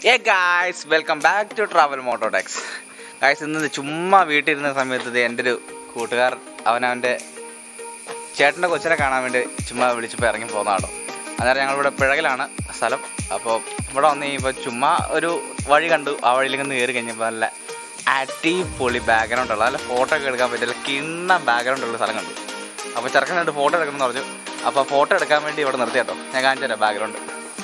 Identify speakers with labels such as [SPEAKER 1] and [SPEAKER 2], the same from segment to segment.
[SPEAKER 1] ഏ guys welcome back to travel Mototechs guys ഇന്ന് ചുമ്മാ വീട്ടിലിരുന്ന സമയത്ത് ദേ എൻ്റെ ഒരു കൂട്ടുകാരൻ അവൻ അവൻ്റെ ചേട്ടൻ്റെ കൊച്ചിനെ കാണാൻ വേണ്ടി ചുമ്മാ വിളിച്ചപ്പോൾ ഇറങ്ങി പോകുന്നതാണോ അന്നേരം ഞങ്ങളിവിടെ പിഴകിലാണ് സ്ഥലം അപ്പോൾ ഇവിടെ വന്ന് കഴിയുമ്പോൾ ചുമ്മാ ഒരു വഴി കണ്ടു ആ വഴിയിലേക്ക് ഒന്ന് കയറി കഴിഞ്ഞപ്പോൾ നല്ല അടിപൊളി ബാക്ക്ഗ്രൗണ്ട് ഉള്ള നല്ല ഫോട്ടോ ഒക്കെ എടുക്കാൻ പറ്റില്ല കിണ്ണ ബാക്ക്ഗ്രൗണ്ട് ഉള്ള സ്ഥലം കണ്ടു അപ്പോൾ ചെറുക്കൻ രണ്ട് ഫോട്ടോ എടുക്കണം പറഞ്ഞു അപ്പോൾ ഫോട്ടോ എടുക്കാൻ വേണ്ടി ഇവിടെ നിർത്തി കേട്ടോ ഞാൻ കാണിച്ചു തരാം ബാക്ക്ഗ്രൗണ്ട്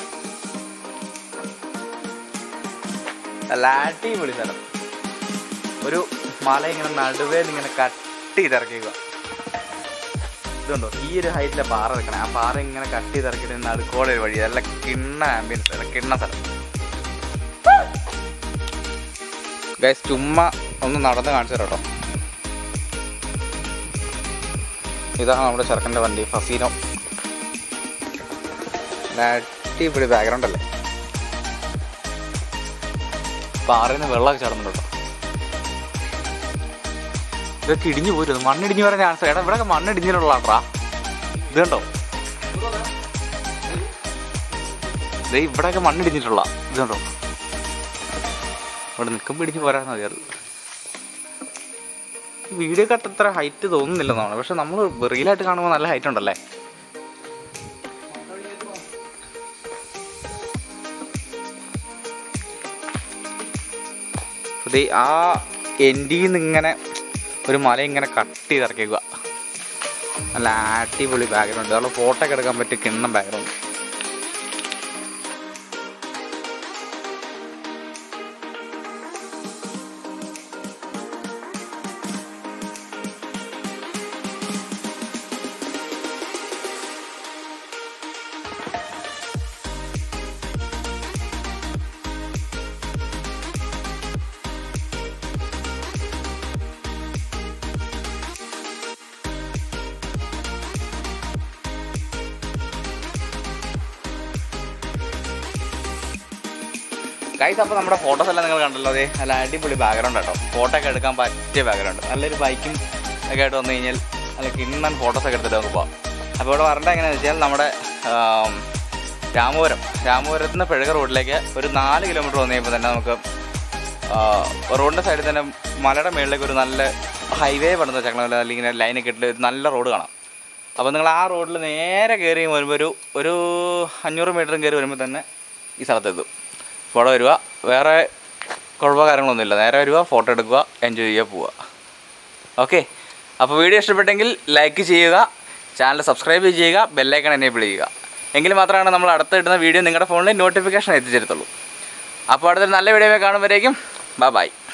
[SPEAKER 1] നല്ല അടിപൊളി സ്ഥലം ഒരു മല ഇങ്ങനെ നടുവേ ഇങ്ങനെ കട്ട് ചെയ്തിറക്കിക്കുക ഇതുണ്ടോ ഈ ഒരു ഹൈറ്റിലെ പാറ വെക്കണേ ആ പാറ ഇങ്ങനെ കട്ട് ചെയ്തിറക്കിയിട്ട് നടുക്കോടെ ഒരു വഴി നല്ല കിണ്ണ ആംബിയൻസ് നല്ല കിണ്ണ സ്ഥലം ഗൈസ് ചുമ്മാ ഒന്ന് നടന്ന് കാണിച്ചു തരാം കേട്ടോ ഇതാണ് നമ്മുടെ ചെറുക്കൻ്റെ വണ്ടി ഫസീനോ നല്ല അടിപൊളി ബാക്ക്ഗ്രൗണ്ട് അല്ലേ പാറയിൽ നിന്ന് വെള്ളമൊക്കെ ചാടുന്നുണ്ട് കേട്ടോ ഇതൊക്കെ ഇടിഞ്ഞു പോരുത് മണ്ണിടിഞ്ഞു വരാൻ ചാൻസ് എടാ ഇവിടെ മണ്ണിടിഞ്ഞിട്ടുള്ളാട്രാ ഇത് കണ്ടോ ദേ ഇവിടെയൊക്കെ മണ്ണിടിഞ്ഞിട്ടുള്ള ഇത് കണ്ടോ ഇവിടെ നിൽക്കുമ്പോൾ ഇടിഞ്ഞ് പോരാൻ മതിയായിരുന്നു വീഡിയോ കട്ട് അത്ര ഹൈറ്റ് തോന്നുന്നില്ലെന്നാണ് പക്ഷെ നമ്മൾ റിയലായിട്ട് കാണുമ്പോൾ നല്ല ഹൈറ്റ് ഉണ്ടല്ലേ അത് ആ എൻഡിൽ നിന്ന് ഇങ്ങനെ ഒരു മല ഇങ്ങനെ കട്ട് ചെയ്തിറക്കിക്കുക നല്ല അടിപൊളി ബാക്ക്ഗ്രൗണ്ട് അതുള്ള ഫോട്ടോ ഒക്കെ എടുക്കാൻ പറ്റിയ കിണ്ണം ബാക്ക്ഗ്രൗണ്ട് ഗൈസ് അപ്പോൾ നമ്മുടെ ഫോട്ടോസ് എല്ലാം നിങ്ങൾ കണ്ടല്ലോ അതെ നല്ല അടിപൊളി ബാക്ക്ഗ്രൗണ്ട് കേട്ടോ ഫോട്ടോ ഒക്കെ എടുക്കാൻ പറ്റിയ ബാക്ക്ഗ്രൗണ്ട് നല്ലൊരു ബൈക്കും ഒക്കെ ആയിട്ട് വന്നു കഴിഞ്ഞാൽ നല്ല കിണ്ണൻ ഫോട്ടോസ് ഒക്കെ എടുത്തിട്ട് നമുക്ക് പോകാം അപ്പോൾ ഇവിടെ വരേണ്ട എങ്ങനെയാണെന്ന് വെച്ചാൽ നമ്മുടെ ആം, രാമപുരം രാമപുരത്ത് നിന്ന് പിഴക റോഡിലേക്ക് ഒരു നാല് കിലോമീറ്റർ വന്നു കഴിയുമ്പോൾ തന്നെ നമുക്ക് ആ, റോഡിൻ്റെ സൈഡിൽ തന്നെ മലയുടെ മുകളിലേക്ക് ഒരു നല്ല ഹൈവേ പണിത ചക്കള അല്ലെങ്കിൽ ഇങ്ങനെ ലൈനൊക്കെ ഇട്ടിട്ട് ഒരു നല്ല റോഡ് കാണാം അപ്പോൾ നിങ്ങൾ ആ റോഡിൽ നേരെ കയറി വരുമ്പോൾ ഒരു ഒരു അഞ്ഞൂറ് മീറ്ററും കയറി വരുമ്പോൾ തന്നെ ഈ സ്ഥലത്തെത്തും ഫോട്ടോ വരിക വേറെ കുഴപ്പമോ കാര്യങ്ങളൊന്നുമില്ല നേരെ വരിക ഫോട്ടോ എടുക്കുക എൻജോയ് ചെയ്യുക പോവുക ഓക്കെ അപ്പോൾ വീഡിയോ ഇഷ്ടപ്പെട്ടെങ്കിൽ ലൈക്ക് ചെയ്യുക ചാനൽ സബ്സ്ക്രൈബ് ചെയ്യുക ബെല്ലൈക്കൺ എനേബിൾ ചെയ്യുക എങ്കിൽ മാത്രമാണ് നമ്മൾ അടുത്ത് ഇടുന്ന വീഡിയോ നിങ്ങളുടെ ഫോണിൽ നോട്ടിഫിക്കേഷൻ എത്തിച്ചേരത്തുള്ളൂ അപ്പോൾ അടുത്തൊരു നല്ല വീഡിയോ കാണുമ്പോഴേക്കും ബൈ ബൈ